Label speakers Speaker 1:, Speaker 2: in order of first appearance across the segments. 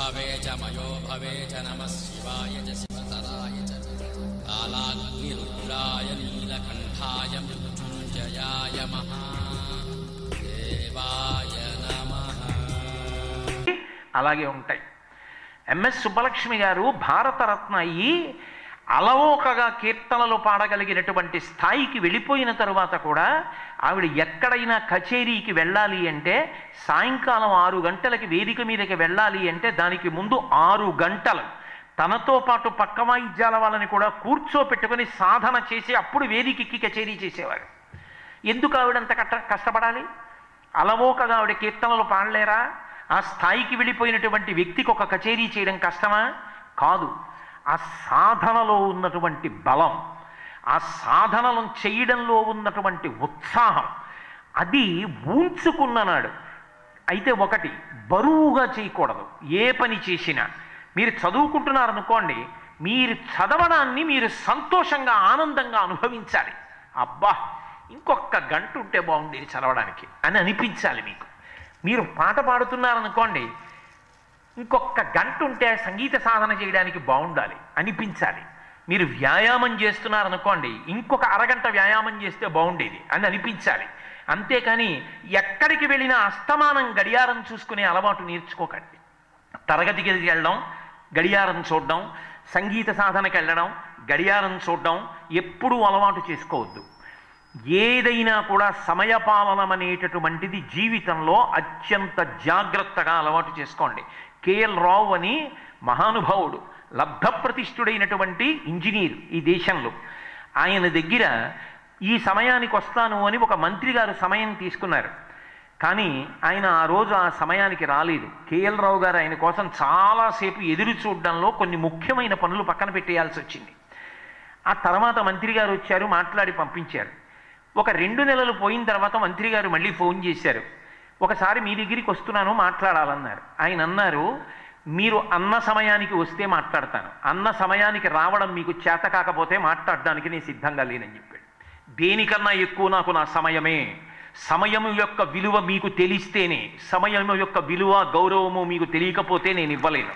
Speaker 1: भवे च मयो भवे च नमः शिवाय च शिवतराय च कालाग्निरुद्राय नीलकण्ठाय मृत्युञ्जयाय महादेवाय नमः
Speaker 2: అలాగే ఉంటాయి ఎంఎస్ సుబ్బలక్ష్మి గారు భారతరత్న అయ్యి అలవోకగా కీర్తనలు పాడగలిగినటువంటి స్థాయికి వెళ్ళిపోయిన తరువాత కూడా ఆవిడ ఎక్కడైనా కచేరీకి వెళ్ళాలి అంటే సాయంకాలం ఆరు గంటలకి వేదిక మీదకి వెళ్ళాలి అంటే దానికి ముందు ఆరు గంటలు తనతో పాటు పక్క వాయిద్యాల వాళ్ళని కూడా కూర్చోపెట్టుకుని సాధన చేసి అప్పుడు వేదికకి కచేరీ చేసేవారు ఎందుకు ఆవిడంత కట్ట కష్టపడాలి అలవోకగా ఆవిడ కీర్తనలు పాడలేరా ఆ స్థాయికి వెళ్ళిపోయినటువంటి వ్యక్తికి ఒక కచేరీ చేయడం కష్టమా కాదు ఆ సాధనలో ఉన్నటువంటి బలం ఆ సాధనలను చేయడంలో ఉన్నటువంటి ఉత్సాహం అది ఊంచుకున్ననాడు అయితే ఒకటి బరువుగా చేయకూడదు ఏ పని చేసినా మీరు చదువుకుంటున్నారనుకోండి మీరు చదవడాన్ని మీరు సంతోషంగా ఆనందంగా అనుభవించాలి అబ్బా ఇంకొక గంట ఉంటే బాగుండేది చదవడానికి అని అనిపించాలి మీకు మీరు పాట పాడుతున్నారనుకోండి ఇంకొక గంట ఉంటే సంగీత సాధన చేయడానికి బాగుండాలి అనిపించాలి మీరు వ్యాయామం చేస్తున్నారనుకోండి ఇంకొక అరగంట వ్యాయామం చేస్తే బాగుండేది అని అనిపించాలి అంతేకాని ఎక్కడికి వెళ్ళినా అస్తమానం గడియారం చూసుకునే అలవాటు నేర్చుకోకండి తరగతి గదికి వెళ్ళడం గడియారం చూడడం సంగీత సాధనకి వెళ్ళడం గడియారం చూడడం ఎప్పుడూ అలవాటు చేసుకోవద్దు ఏదైనా కూడా సమయపాలనం అనేటటువంటిది జీవితంలో అత్యంత జాగ్రత్తగా అలవాటు చేసుకోండి కేఎల్ రావు అని మహానుభావుడు లబ్ధప్రతిష్ఠుడైనటువంటి ఇంజనీర్ ఈ దేశంలో ఆయన దగ్గర ఈ సమయానికి వస్తాను అని ఒక మంత్రి గారు సమయం తీసుకున్నారు కానీ ఆయన ఆ రోజు ఆ సమయానికి రాలేదు కేఎల్ రావు గారు ఆయన కోసం చాలాసేపు ఎదురు చూడడంలో కొన్ని ముఖ్యమైన పనులు పక్కన పెట్టేయాల్సి వచ్చింది ఆ తర్వాత మంత్రి గారు వచ్చారు మాట్లాడి పంపించారు ఒక రెండు నెలలు పోయిన తర్వాత మంత్రి గారు మళ్ళీ ఫోన్ చేశారు ఒకసారి మీ దగ్గరికి వస్తున్నాను మాట్లాడాలన్నారు ఆయన అన్నారు మీరు అన్న సమయానికి వస్తే మాట్లాడతాను అన్న సమయానికి రావడం మీకు చేత కాకపోతే మాట్లాడడానికి నేను సిద్ధంగా లేనని చెప్పాడు దేనికన్నా ఎక్కువ నాకు నా సమయమే సమయం యొక్క విలువ మీకు తెలిస్తేనే సమయం యొక్క విలువ గౌరవము మీకు తెలియకపోతే నేను ఇవ్వలేను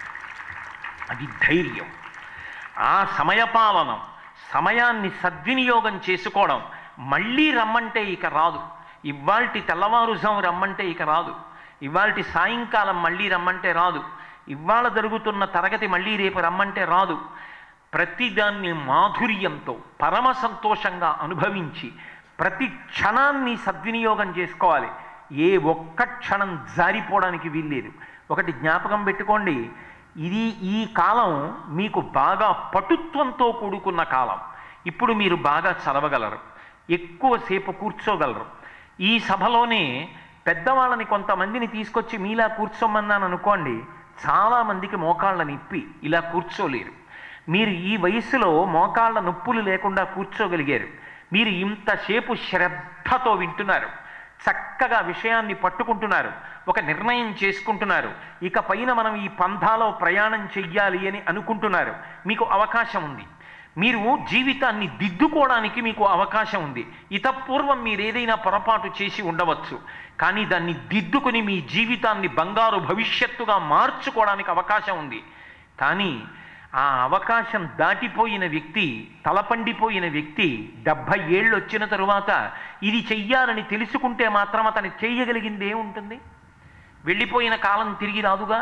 Speaker 2: అది ధైర్యం ఆ సమయపాలనం సమయాన్ని సద్వినియోగం చేసుకోవడం మళ్ళీ రమ్మంటే ఇక రాదు ఇవాల్టి తెల్లవారుజాము రమ్మంటే ఇక రాదు ఇవాల్టి సాయంకాలం మళ్ళీ రమ్మంటే రాదు ఇవాళ జరుగుతున్న తరగతి మళ్ళీ రేపు రమ్మంటే రాదు ప్రతిదాన్ని మాధుర్యంతో పరమ సంతోషంగా అనుభవించి ప్రతి క్షణాన్ని సద్వినియోగం చేసుకోవాలి ఏ ఒక్క క్షణం జారిపోవడానికి వీల్లేదు ఒకటి జ్ఞాపకం పెట్టుకోండి ఇది ఈ కాలం మీకు బాగా పటుత్వంతో కూడుకున్న కాలం ఇప్పుడు మీరు బాగా చదవగలరు ఎక్కువసేపు కూర్చోగలరు ఈ సభలోనే పెద్దవాళ్ళని కొంతమందిని తీసుకొచ్చి మీలా కూర్చోమన్నాను అనుకోండి చాలామందికి మోకాళ్ళ నిప్పి ఇలా కూర్చోలేరు మీరు ఈ వయసులో మోకాళ్ళ నొప్పులు లేకుండా కూర్చోగలిగారు మీరు ఇంతసేపు శ్రద్ధతో వింటున్నారు చక్కగా విషయాన్ని పట్టుకుంటున్నారు ఒక నిర్ణయం చేసుకుంటున్నారు ఇక పైన మనం ఈ పంథాలో ప్రయాణం చెయ్యాలి అని అనుకుంటున్నారు మీకు అవకాశం ఉంది మీరు జీవితాన్ని దిద్దుకోవడానికి మీకు అవకాశం ఉంది ఇతపూర్వం మీరు ఏదైనా పొరపాటు చేసి ఉండవచ్చు కానీ దాన్ని దిద్దుకుని మీ జీవితాన్ని బంగారు భవిష్యత్తుగా మార్చుకోవడానికి అవకాశం ఉంది కానీ ఆ అవకాశం దాటిపోయిన వ్యక్తి తలపండిపోయిన వ్యక్తి డెబ్భై ఏళ్ళు వచ్చిన తరువాత ఇది చెయ్యాలని తెలుసుకుంటే మాత్రం అతను చేయగలిగింది ఏముంటుంది వెళ్ళిపోయిన కాలం తిరిగి రాదుగా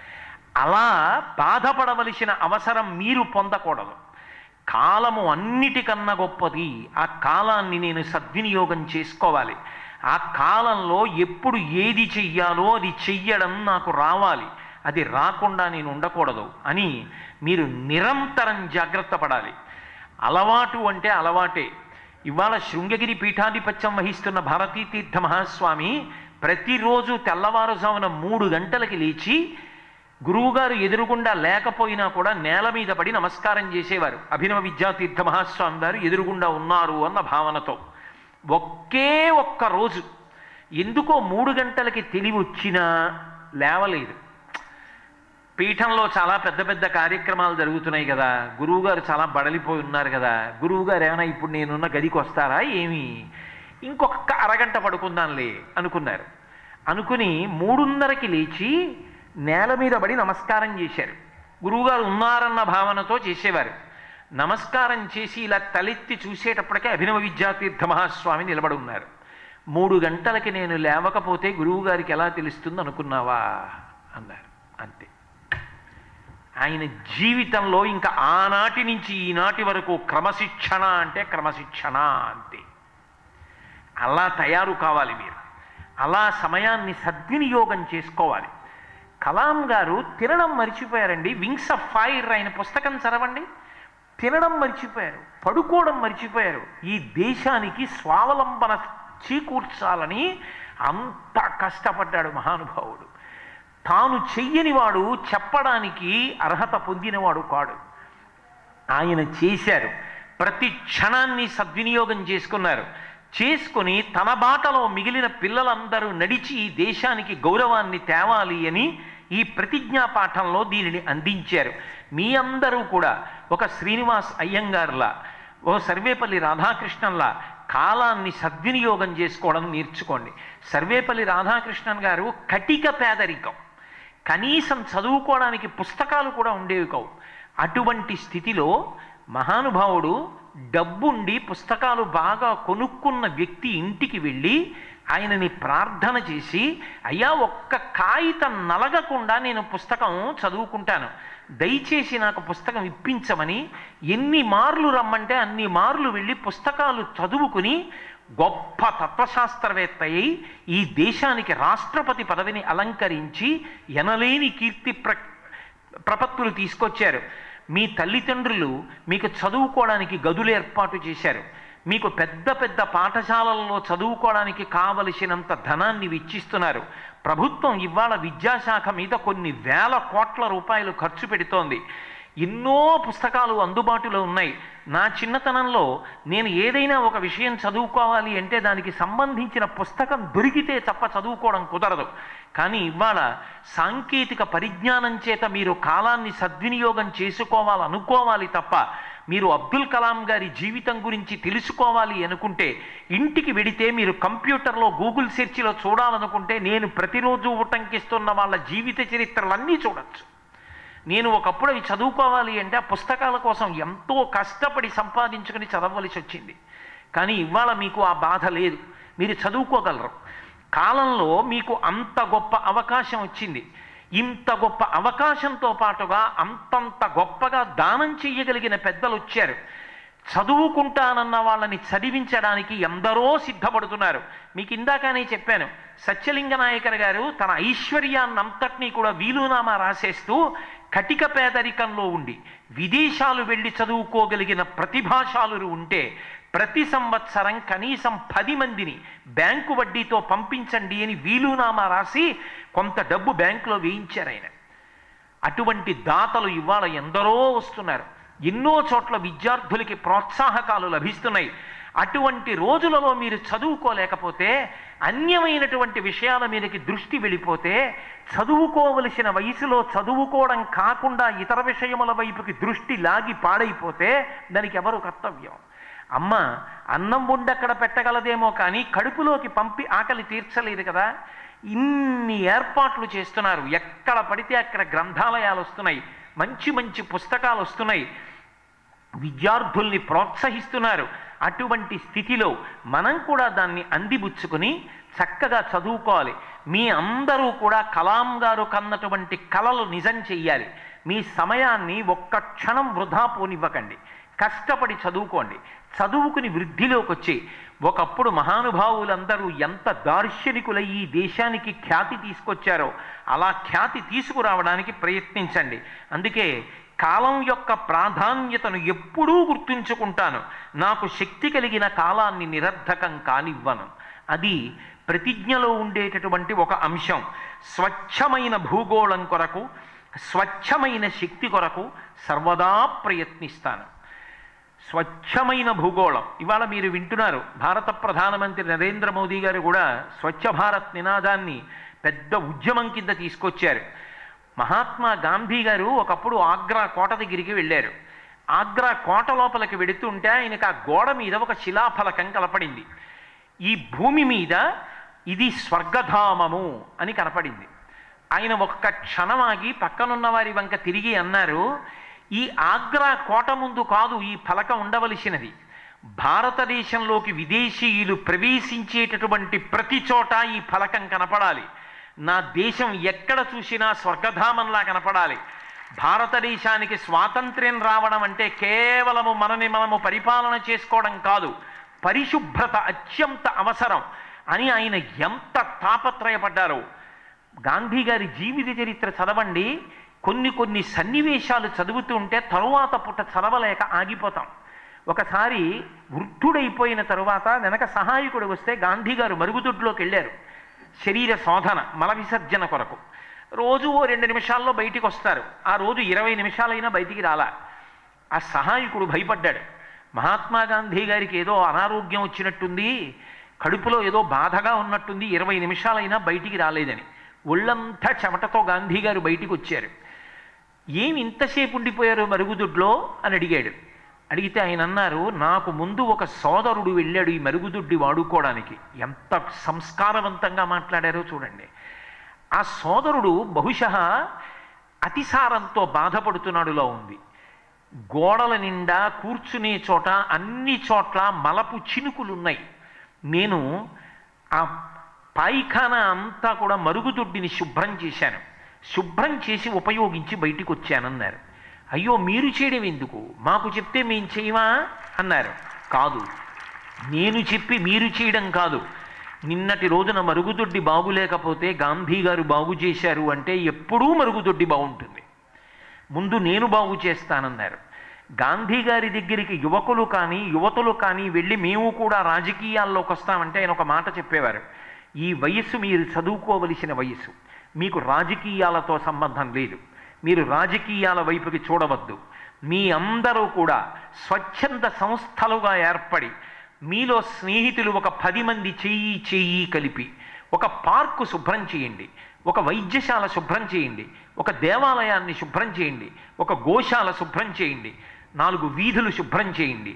Speaker 2: అలా బాధపడవలసిన అవసరం మీరు పొందకూడదు కాలము అన్నిటికన్నా గొప్పది ఆ కాలాన్ని నేను సద్వినియోగం చేసుకోవాలి ఆ కాలంలో ఎప్పుడు ఏది చెయ్యాలో అది చెయ్యడం నాకు రావాలి అది రాకుండా నేను ఉండకూడదు అని మీరు నిరంతరం జాగ్రత్త పడాలి అలవాటు అంటే అలవాటే ఇవాళ శృంగగిరి పీఠాధిపత్యం వహిస్తున్న భారతీ తీర్థ మహాస్వామి ప్రతిరోజు తెల్లవారుజామున మూడు గంటలకి లేచి గురువుగారు ఎదురుగుండా లేకపోయినా కూడా నేల మీద పడి నమస్కారం చేసేవారు అభినవ విద్యాతీర్థ మహాస్వామి గారు ఎదురుగుండా ఉన్నారు అన్న భావనతో ఒకే ఒక్క రోజు ఎందుకో మూడు గంటలకి తెలివి వచ్చినా లేవలేదు పీఠంలో చాలా పెద్ద పెద్ద కార్యక్రమాలు జరుగుతున్నాయి కదా గురువుగారు చాలా బడలిపోయి ఉన్నారు కదా గురువుగారు ఏమైనా ఇప్పుడు నేనున్న గదికి వస్తారా ఏమి ఇంకొక అరగంట పడుకుందాంలే అనుకున్నారు అనుకుని మూడున్నరకి లేచి నేల మీద పడి నమస్కారం చేశారు గురువుగారు ఉన్నారన్న భావనతో చేసేవారు నమస్కారం చేసి ఇలా తలెత్తి చూసేటప్పటికే అభినవ విద్యాతీర్థ మహాస్వామి నిలబడి ఉన్నారు మూడు గంటలకి నేను లేవకపోతే గురువుగారికి ఎలా తెలుస్తుంది అనుకున్నావా అన్నారు అంతే ఆయన జీవితంలో ఇంకా ఆనాటి నుంచి ఈనాటి వరకు క్రమశిక్షణ అంటే క్రమశిక్షణ అంతే అలా తయారు కావాలి మీరు అలా సమయాన్ని సద్వినియోగం చేసుకోవాలి కలాం గారు తినడం మర్చిపోయారండి వింగ్స్ ఆఫ్ ఫైర్ ఆయన పుస్తకం చదవండి తినడం మర్చిపోయారు పడుకోవడం మర్చిపోయారు ఈ దేశానికి స్వావలంబన చీకూర్చాలని అంత కష్టపడ్డాడు మహానుభావుడు తాను చెయ్యనివాడు చెప్పడానికి అర్హత పొందినవాడు కాడు ఆయన చేశారు ప్రతి క్షణాన్ని సద్వినియోగం చేసుకున్నారు చేసుకుని తన బాటలో మిగిలిన పిల్లలందరూ నడిచి ఈ దేశానికి గౌరవాన్ని తేవాలి అని ఈ ప్రతిజ్ఞా పాఠంలో దీనిని అందించారు మీ అందరూ కూడా ఒక శ్రీనివాస్ అయ్యంగార్లా ఓ సర్వేపల్లి రాధాకృష్ణన్లా కాలాన్ని సద్వినియోగం చేసుకోవడం నేర్చుకోండి సర్వేపల్లి రాధాకృష్ణన్ గారు కటిక పేదరికం కనీసం చదువుకోవడానికి పుస్తకాలు కూడా ఉండేవి కావు అటువంటి స్థితిలో మహానుభావుడు డబ్బుండి పుస్తకాలు బాగా కొనుక్కున్న వ్యక్తి ఇంటికి వెళ్ళి ఆయనని ప్రార్థన చేసి అయ్యా ఒక్క కాగితం నలగకుండా నేను పుస్తకం చదువుకుంటాను దయచేసి నాకు పుస్తకం ఇప్పించమని ఎన్ని మార్లు రమ్మంటే అన్ని మార్లు వెళ్ళి పుస్తకాలు చదువుకుని గొప్ప తత్వశాస్త్రవేత్త అయి ఈ దేశానికి రాష్ట్రపతి పదవిని అలంకరించి ఎనలేని కీర్తి ప్ర ప్రపత్తులు తీసుకొచ్చారు మీ తల్లిదండ్రులు మీకు చదువుకోవడానికి గదులు ఏర్పాటు చేశారు మీకు పెద్ద పెద్ద పాఠశాలల్లో చదువుకోవడానికి కావలసినంత ధనాన్ని వెచ్చిస్తున్నారు ప్రభుత్వం ఇవాళ విద్యాశాఖ మీద కొన్ని వేల కోట్ల రూపాయలు ఖర్చు పెడుతోంది ఎన్నో పుస్తకాలు అందుబాటులో ఉన్నాయి నా చిన్నతనంలో నేను ఏదైనా ఒక విషయం చదువుకోవాలి అంటే దానికి సంబంధించిన పుస్తకం దొరికితే తప్ప చదువుకోవడం కుదరదు కానీ ఇవాళ సాంకేతిక పరిజ్ఞానం చేత మీరు కాలాన్ని సద్వినియోగం చేసుకోవాలనుకోవాలి తప్ప మీరు అబ్దుల్ కలాం గారి జీవితం గురించి తెలుసుకోవాలి అనుకుంటే ఇంటికి వెడితే మీరు కంప్యూటర్లో గూగుల్ సెర్చ్లో చూడాలనుకుంటే నేను ప్రతిరోజు ఉటంకిస్తున్న వాళ్ళ జీవిత చరిత్రలన్నీ చూడొచ్చు నేను ఒకప్పుడు అవి చదువుకోవాలి అంటే ఆ పుస్తకాల కోసం ఎంతో కష్టపడి సంపాదించుకుని చదవలసి వచ్చింది కానీ ఇవాళ మీకు ఆ బాధ లేదు మీరు చదువుకోగలరు కాలంలో మీకు అంత గొప్ప అవకాశం వచ్చింది ఇంత గొప్ప అవకాశంతో పాటుగా అంతంత గొప్పగా దానం చెయ్యగలిగిన పెద్దలు వచ్చారు చదువుకుంటానన్న వాళ్ళని చదివించడానికి ఎందరో సిద్ధపడుతున్నారు మీకు ఇందాకనే చెప్పాను సత్యలింగ నాయకర్ గారు తన ఐశ్వర్యాన్నంతటినీ కూడా వీలునామా రాసేస్తూ కటిక పేదరికంలో ఉండి విదేశాలు వెళ్ళి చదువుకోగలిగిన ప్రతిభాశాలురు ఉంటే ప్రతి సంవత్సరం కనీసం పది మందిని బ్యాంకు వడ్డీతో పంపించండి అని వీలునామా రాసి కొంత డబ్బు బ్యాంకులో వేయించారు ఆయన అటువంటి దాతలు ఇవాళ ఎందరో వస్తున్నారు ఎన్నో చోట్ల విద్యార్థులకి ప్రోత్సాహకాలు లభిస్తున్నాయి అటువంటి రోజులలో మీరు చదువుకోలేకపోతే అన్యమైనటువంటి విషయాల మీదకి దృష్టి వెళ్ళిపోతే చదువుకోవలసిన వయసులో చదువుకోవడం కాకుండా ఇతర విషయముల వైపుకి దృష్టి లాగి పాడైపోతే దానికి ఎవరు కర్తవ్యం అమ్మ అన్నం వండక్కడ పెట్టగలదేమో కానీ కడుపులోకి పంపి ఆకలి తీర్చలేదు కదా ఇన్ని ఏర్పాట్లు చేస్తున్నారు ఎక్కడ పడితే అక్కడ గ్రంథాలయాలు వస్తున్నాయి మంచి మంచి పుస్తకాలు వస్తున్నాయి విద్యార్థుల్ని ప్రోత్సహిస్తున్నారు అటువంటి స్థితిలో మనం కూడా దాన్ని అందిపుచ్చుకుని చక్కగా చదువుకోవాలి మీ అందరూ కూడా కలాం గారు కన్నటువంటి కలలు నిజం చెయ్యాలి మీ సమయాన్ని ఒక్క క్షణం వృధా పోనివ్వకండి కష్టపడి చదువుకోండి చదువుకుని వృద్ధిలోకి వచ్చి ఒకప్పుడు మహానుభావులందరూ ఎంత దార్శనికులై ఈ దేశానికి ఖ్యాతి తీసుకొచ్చారో అలా ఖ్యాతి తీసుకురావడానికి ప్రయత్నించండి అందుకే కాలం యొక్క ప్రాధాన్యతను ఎప్పుడూ గుర్తుంచుకుంటాను నాకు శక్తి కలిగిన కాలాన్ని నిరర్ధకం కానివ్వను అది ప్రతిజ్ఞలో ఉండేటటువంటి ఒక అంశం స్వచ్ఛమైన భూగోళం కొరకు స్వచ్ఛమైన శక్తి కొరకు సర్వదా ప్రయత్నిస్తాను స్వచ్ఛమైన భూగోళం ఇవాళ మీరు వింటున్నారు భారత ప్రధానమంత్రి నరేంద్ర మోదీ గారు కూడా స్వచ్ఛ భారత్ నినాదాన్ని పెద్ద ఉద్యమం కింద తీసుకొచ్చారు మహాత్మా గాంధీ గారు ఒకప్పుడు ఆగ్రా కోట దగ్గరికి వెళ్ళారు ఆగ్రా కోట లోపలికి వెడుతుంటే ఆయనకు ఆ గోడ మీద ఒక శిలాఫలకం కనపడింది ఈ భూమి మీద ఇది స్వర్గధామము అని కనపడింది ఆయన ఒక్క క్షణం ఆగి పక్కనున్న వారి వంక తిరిగి అన్నారు ఈ ఆగ్రా కోట ముందు కాదు ఈ ఫలక ఉండవలసినది భారతదేశంలోకి విదేశీయులు ప్రవేశించేటటువంటి ప్రతి చోట ఈ ఫలకం కనపడాలి నా దేశం ఎక్కడ చూసినా స్వర్గధామంలా కనపడాలి భారతదేశానికి స్వాతంత్ర్యం రావడం అంటే కేవలము మనని మనము పరిపాలన చేసుకోవడం కాదు పరిశుభ్రత అత్యంత అవసరం అని ఆయన ఎంత తాపత్రయపడ్డారో గాంధీ గారి జీవిత చరిత్ర చదవండి కొన్ని కొన్ని సన్నివేశాలు చదువుతూ ఉంటే తరువాత పుట్ట చదవలేక ఆగిపోతాం ఒకసారి వృద్ధుడైపోయిన తరువాత వెనక సహాయకుడు వస్తే గాంధీ గారు మరుగుదొడ్లోకి వెళ్ళారు శరీర శోధన మల విసర్జన కొరకు రోజు ఓ రెండు నిమిషాల్లో బయటికి వస్తారు ఆ రోజు ఇరవై నిమిషాలైనా బయటికి రాలా ఆ సహాయకుడు భయపడ్డాడు మహాత్మా గాంధీ గారికి ఏదో అనారోగ్యం వచ్చినట్టుంది కడుపులో ఏదో బాధగా ఉన్నట్టుంది ఇరవై నిమిషాలైనా బయటికి రాలేదని ఒళ్ళంతా చెమటతో గాంధీ గారు బయటికి వచ్చారు ఏమి ఇంతసేపు ఉండిపోయారు మరుగుదొడ్లో అని అడిగాడు అడిగితే ఆయన అన్నారు నాకు ముందు ఒక సోదరుడు వెళ్ళాడు ఈ మరుగుదొడ్డి వాడుకోవడానికి ఎంత సంస్కారవంతంగా మాట్లాడారో చూడండి ఆ సోదరుడు బహుశः అతిసారంతో బాధపడుతున్నాడులో ఉంది గోడల నిండా కూర్చునే చోట అన్ని చోట్ల మలపు చినుకులున్నాయి నేను ఆ పాయిఖానా అంతా కూడా మరుగుదొడ్డిని శుభ్రం చేశాను శుభ్రం చేసి ఉపయోగించి బయటికి వచ్చానన్నారు అయ్యో మీరు చేయడం ఎందుకు మాకు చెప్తే మేము చేయమా అన్నారు కాదు నేను చెప్పి మీరు చేయడం కాదు నిన్నటి రోజున మరుగుదొడ్డి బాగులేకపోతే గాంధీ గారు బాగు చేశారు అంటే ఎప్పుడూ మరుగుదొడ్డి బాగుంటుంది ముందు నేను బాగు చేస్తానన్నారు గాంధీ గారి దగ్గరికి యువకులు కానీ యువతులు కానీ వెళ్ళి మేము కూడా రాజకీయాల్లోకి వస్తామంటే ఆయన ఒక మాట చెప్పేవారు ఈ వయస్సు మీరు చదువుకోవలసిన వయస్సు మీకు రాజకీయాలతో సంబంధం లేదు మీరు రాజకీయాల వైపుకి చూడవద్దు మీ అందరూ కూడా స్వచ్ఛంద సంస్థలుగా ఏర్పడి మీలో స్నేహితులు ఒక పది మంది చెయ్యి చెయ్యి కలిపి ఒక పార్కు శుభ్రం చేయండి ఒక వైద్యశాల శుభ్రం చేయండి ఒక దేవాలయాన్ని శుభ్రం చేయండి ఒక గోశాల శుభ్రం చేయండి నాలుగు వీధులు శుభ్రం చేయండి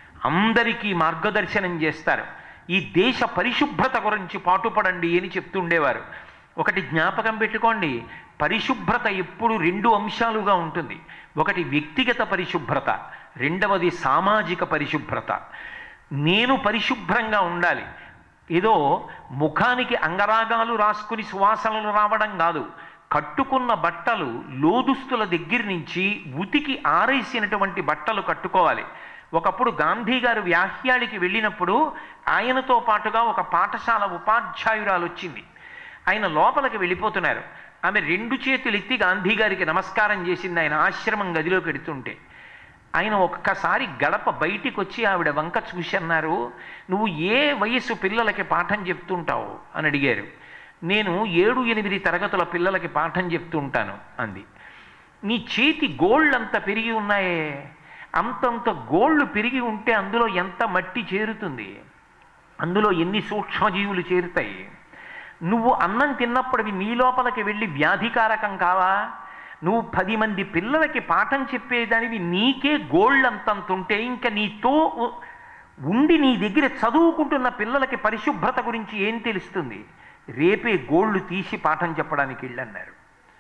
Speaker 2: అందరికీ మార్గదర్శనం చేస్తారు ఈ దేశ పరిశుభ్రత గురించి పాటుపడండి అని చెప్తుండేవారు ఒకటి జ్ఞాపకం పెట్టుకోండి పరిశుభ్రత ఎప్పుడు రెండు అంశాలుగా ఉంటుంది ఒకటి వ్యక్తిగత పరిశుభ్రత రెండవది సామాజిక పరిశుభ్రత నేను పరిశుభ్రంగా ఉండాలి ఏదో ముఖానికి అంగరాగాలు రాసుకుని సువాసనలు రావడం కాదు కట్టుకున్న బట్టలు లోదుస్తుల దగ్గర నుంచి ఉతికి ఆరేసినటువంటి బట్టలు కట్టుకోవాలి ఒకప్పుడు గాంధీ గారు వ్యాహ్యాడికి వెళ్ళినప్పుడు ఆయనతో పాటుగా ఒక పాఠశాల ఉపాధ్యాయురాలు వచ్చింది ఆయన లోపలికి వెళ్ళిపోతున్నారు ఆమె రెండు చేతులు ఎత్తి గాంధీ గారికి నమస్కారం చేసింది ఆయన ఆశ్రమం గదిలోకి పెడుతుంటే ఆయన ఒక్కసారి గడప బయటికి వచ్చి ఆవిడ వంక చూసి అన్నారు నువ్వు ఏ వయసు పిల్లలకి పాఠం చెప్తుంటావు అని అడిగారు నేను ఏడు ఎనిమిది తరగతుల పిల్లలకి పాఠం చెప్తూ ఉంటాను అంది నీ చేతి గోళ్ళు అంత పెరిగి ఉన్నాయే అంతంత గోళ్ళు పెరిగి ఉంటే అందులో ఎంత మట్టి చేరుతుంది అందులో ఎన్ని సూక్ష్మజీవులు చేరుతాయి నువ్వు అన్నం తిన్నప్పుడు నీ లోపలికి వెళ్ళి వ్యాధికారకం కావా నువ్వు పది మంది పిల్లలకి పాఠం చెప్పేదానివి నీకే గోల్డ్ అంతంత ఉంటే ఇంకా నీతో ఉ- ఉండి నీ దగ్గర చదువుకుంటున్న పిల్లలకి పరిశుభ్రత గురించి ఏం తెలుస్తుంది రేపే గోళ్ళు తీసి పాఠం చెప్పడానికి వెళ్ళన్నారు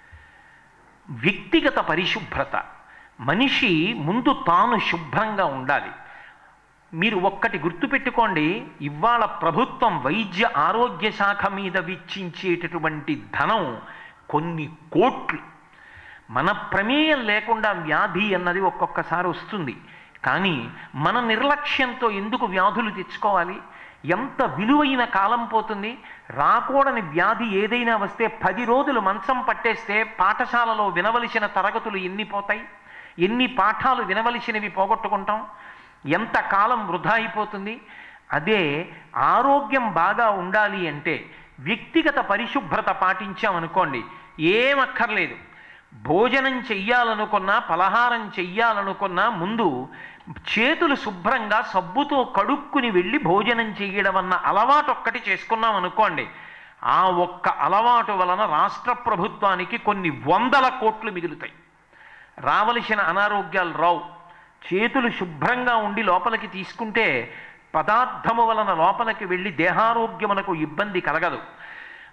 Speaker 2: వ్యక్తిగత పరిశుభ్రత మనిషి ముందు తాను శుభ్రంగా ఉండాలి మీరు ఒక్కటి గుర్తుపెట్టుకోండి ఇవాళ ప్రభుత్వం వైద్య ఆరోగ్య శాఖ మీద వెచ్చించేటటువంటి ధనం కొన్ని కోట్లు మన ప్రమేయం లేకుండా వ్యాధి అన్నది ఒక్కొక్కసారి వస్తుంది కానీ మన నిర్లక్ష్యంతో ఎందుకు వ్యాధులు తెచ్చుకోవాలి ఎంత విలువైన కాలం పోతుంది రాకూడని వ్యాధి ఏదైనా వస్తే పది రోజులు మంచం పట్టేస్తే పాఠశాలలో వినవలసిన తరగతులు ఎన్ని పోతాయి ఎన్ని పాఠాలు వినవలసినవి పోగొట్టుకుంటాం ఎంత కాలం వృధా అయిపోతుంది అదే ఆరోగ్యం బాగా ఉండాలి అంటే వ్యక్తిగత పరిశుభ్రత పాటించామనుకోండి ఏమక్కర్లేదు భోజనం చెయ్యాలనుకున్నా పలహారం చెయ్యాలనుకున్నా ముందు చేతులు శుభ్రంగా సబ్బుతో కడుక్కుని వెళ్ళి భోజనం చెయ్యడం అన్న అలవాటు ఒక్కటి చేసుకున్నాం అనుకోండి ఆ ఒక్క అలవాటు వలన రాష్ట్ర ప్రభుత్వానికి కొన్ని వందల కోట్లు మిగులుతాయి రావలసిన అనారోగ్యాలు రావు చేతులు శుభ్రంగా ఉండి లోపలికి తీసుకుంటే పదార్థము వలన లోపలికి వెళ్ళి దేహారోగ్యమునకు ఇబ్బంది కలగదు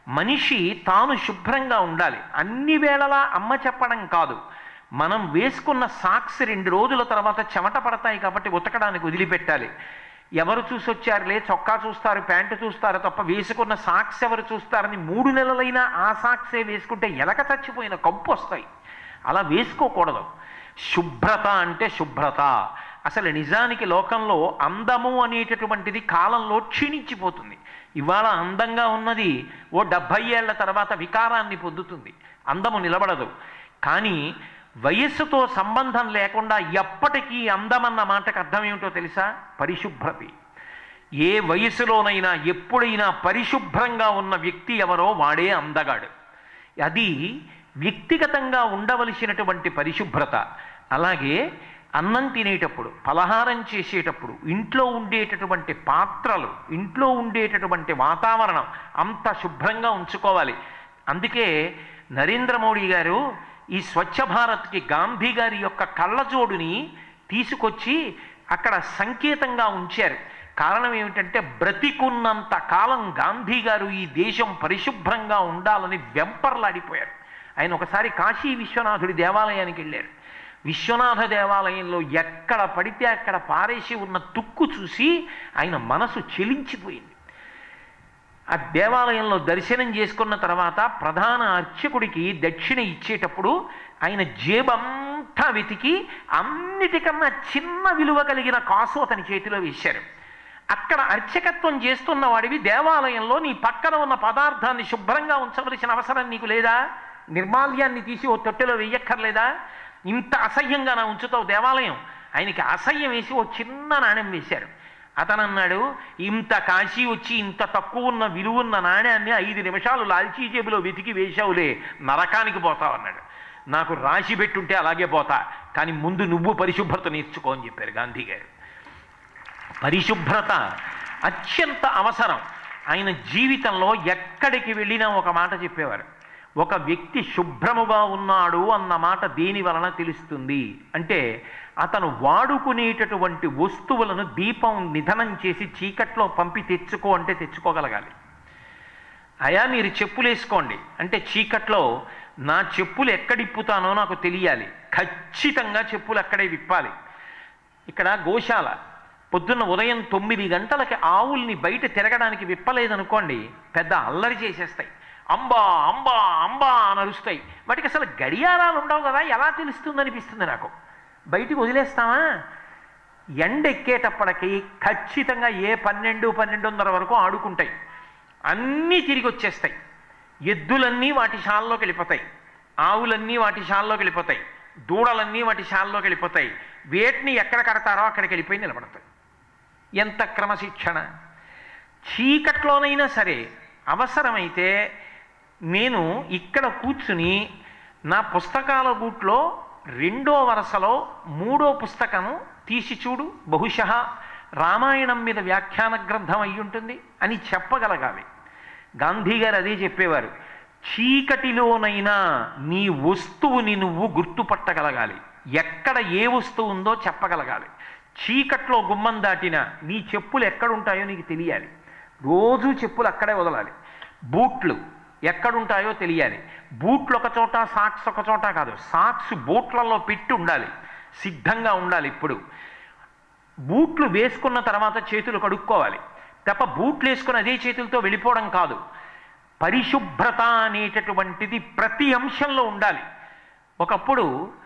Speaker 2: మనిషి తాను శుభ్రంగా ఉండాలి అన్ని వేళలా అమ్మ చెప్పడం కాదు మనం వేసుకున్న సాక్స్ రెండు రోజుల తర్వాత చెమట పడతాయి కాబట్టి ఉతకడానికి వదిలిపెట్టాలి ఎవరు చూసొచ్చారులే చొక్కా చూస్తారు ప్యాంటు చూస్తారు తప్ప వేసుకున్న సాక్స్ ఎవరు చూస్తారని మూడు నెలలైనా ఆ సాక్సే వేసుకుంటే ఎలక చచ్చిపోయిన కంపు వస్తాయి అలా వేసుకోకూడదు శుభ్రత అంటే శుభ్రత అసలు నిజానికి లోకంలో అందము అనేటటువంటిది కాలంలో క్షీణించిపోతుంది ఇవాళ అందంగా ఉన్నది ఓ డెబ్భై ఏళ్ల తర్వాత వికారాన్ని పొందుతుంది అందము నిలబడదు కానీ వయస్సుతో సంబంధం లేకుండా ఎప్పటికీ అందమన్న మాటకు అర్థం ఏమిటో తెలుసా పరిశుభ్రత ఏ వయసులోనైనా ఎప్పుడైనా పరిశుభ్రంగా ఉన్న వ్యక్తి ఎవరో వాడే అందగాడు అది వ్యక్తిగతంగా ఉండవలసినటువంటి పరిశుభ్రత అలాగే అన్నం తినేటప్పుడు పలహారం చేసేటప్పుడు ఇంట్లో ఉండేటటువంటి పాత్రలు ఇంట్లో ఉండేటటువంటి వాతావరణం అంత శుభ్రంగా ఉంచుకోవాలి అందుకే నరేంద్ర మోడీ గారు ఈ స్వచ్ఛ భారత్కి గాంధీ గారి యొక్క కళ్ళజోడుని తీసుకొచ్చి అక్కడ సంకేతంగా ఉంచారు కారణం ఏమిటంటే బ్రతికున్నంత కాలం గాంధీ గారు ఈ దేశం పరిశుభ్రంగా ఉండాలని వెంపర్లాడిపోయారు ఆయన ఒకసారి కాశీ విశ్వనాథుడి దేవాలయానికి వెళ్ళారు విశ్వనాథ దేవాలయంలో ఎక్కడ పడితే అక్కడ పారేసి ఉన్న తుక్కు చూసి ఆయన మనసు చెలించిపోయింది ఆ దేవాలయంలో దర్శనం చేసుకున్న తర్వాత ప్రధాన అర్చకుడికి దక్షిణ ఇచ్చేటప్పుడు ఆయన జేబంతా వెతికి అన్నిటికన్నా చిన్న విలువ కలిగిన కాసు అతని చేతిలో వేశారు అక్కడ అర్చకత్వం చేస్తున్న వాడివి దేవాలయంలో నీ పక్కన ఉన్న పదార్థాన్ని శుభ్రంగా ఉంచవలసిన అవసరం నీకు లేదా నిర్మాల్యాన్ని తీసి ఓ తొట్టెలో వెయ్యక్కర్లేదా ఇంత అసహ్యంగా నా ఉంచుతావు దేవాలయం ఆయనకి అసహ్యం వేసి ఓ చిన్న నాణ్యం వేశారు అతను అన్నాడు ఇంత కాశీ వచ్చి ఇంత తక్కువ ఉన్న విలువున్న నాణ్యాన్ని ఐదు నిమిషాలు లాల్చీ జేబులో వెతికి వేశావులే నరకానికి పోతావు అన్నాడు నాకు రాసి పెట్టుంటే అలాగే పోతా కానీ ముందు నువ్వు పరిశుభ్రత నేర్చుకో అని చెప్పారు గాంధీ గారు పరిశుభ్రత అత్యంత అవసరం ఆయన జీవితంలో ఎక్కడికి వెళ్ళినా ఒక మాట చెప్పేవారు ఒక వ్యక్తి శుభ్రముగా ఉన్నాడు అన్న మాట దేని వలన తెలుస్తుంది అంటే అతను వాడుకునేటటువంటి వస్తువులను దీపం నిధనం చేసి చీకట్లో పంపి తెచ్చుకో అంటే తెచ్చుకోగలగాలి అయా మీరు చెప్పులు వేసుకోండి అంటే చీకట్లో నా చెప్పులు ఎక్కడిప్పుతానో నాకు తెలియాలి ఖచ్చితంగా చెప్పులు అక్కడే విప్పాలి ఇక్కడ గోశాల పొద్దున్న ఉదయం తొమ్మిది గంటలకి ఆవుల్ని బయట తిరగడానికి విప్పలేదనుకోండి పెద్ద అల్లరి చేసేస్తాయి అంబా అంబా అంబా అని అరుస్తాయి వాటికి అసలు గడియారాలు ఉండవు కదా ఎలా తెలుస్తుంది అనిపిస్తుంది నాకు బయటికి వదిలేస్తామా ఎండ ఎక్కేటప్పటికి ఖచ్చితంగా ఏ పన్నెండు పన్నెండున్నర వరకు ఆడుకుంటాయి అన్నీ తిరిగి వచ్చేస్తాయి ఎద్దులన్నీ వాటి షాల్లోకి వెళ్ళిపోతాయి ఆవులన్నీ వాటి షాల్లోకి వెళ్ళిపోతాయి దూడలన్నీ వాటి షాల్లోకి వెళ్ళిపోతాయి వేటిని ఎక్కడ కడతారో అక్కడికి వెళ్ళిపోయి నిలబడతాయి ఎంత క్రమశిక్షణ చీకట్లోనైనా సరే అవసరమైతే నేను ఇక్కడ కూర్చుని నా పుస్తకాల గూట్లో రెండో వరుసలో మూడో పుస్తకము తీసి చూడు బహుశः రామాయణం మీద వ్యాఖ్యాన గ్రంథం అయి ఉంటుంది అని చెప్పగలగాలి గాంధీ గారు అదే చెప్పేవారు చీకటిలోనైనా నీ వస్తువుని నువ్వు గుర్తుపట్టగలగాలి ఎక్కడ ఏ వస్తువు ఉందో చెప్పగలగాలి చీకట్లో గుమ్మం దాటిన నీ చెప్పులు ఎక్కడుంటాయో నీకు తెలియాలి రోజు చెప్పులు అక్కడే వదలాలి బూట్లు ఎక్కడుంటాయో తెలియాలి బూట్లు ఒక చోట సాక్స్ ఒక చోట కాదు సాక్స్ బూట్లలో పెట్టి ఉండాలి సిద్ధంగా ఉండాలి ఇప్పుడు బూట్లు వేసుకున్న తర్వాత చేతులు కడుక్కోవాలి తప్ప బూట్లు వేసుకుని అదే చేతులతో వెళ్ళిపోవడం కాదు పరిశుభ్రత అనేటటువంటిది ప్రతి అంశంలో ఉండాలి ఒకప్పుడు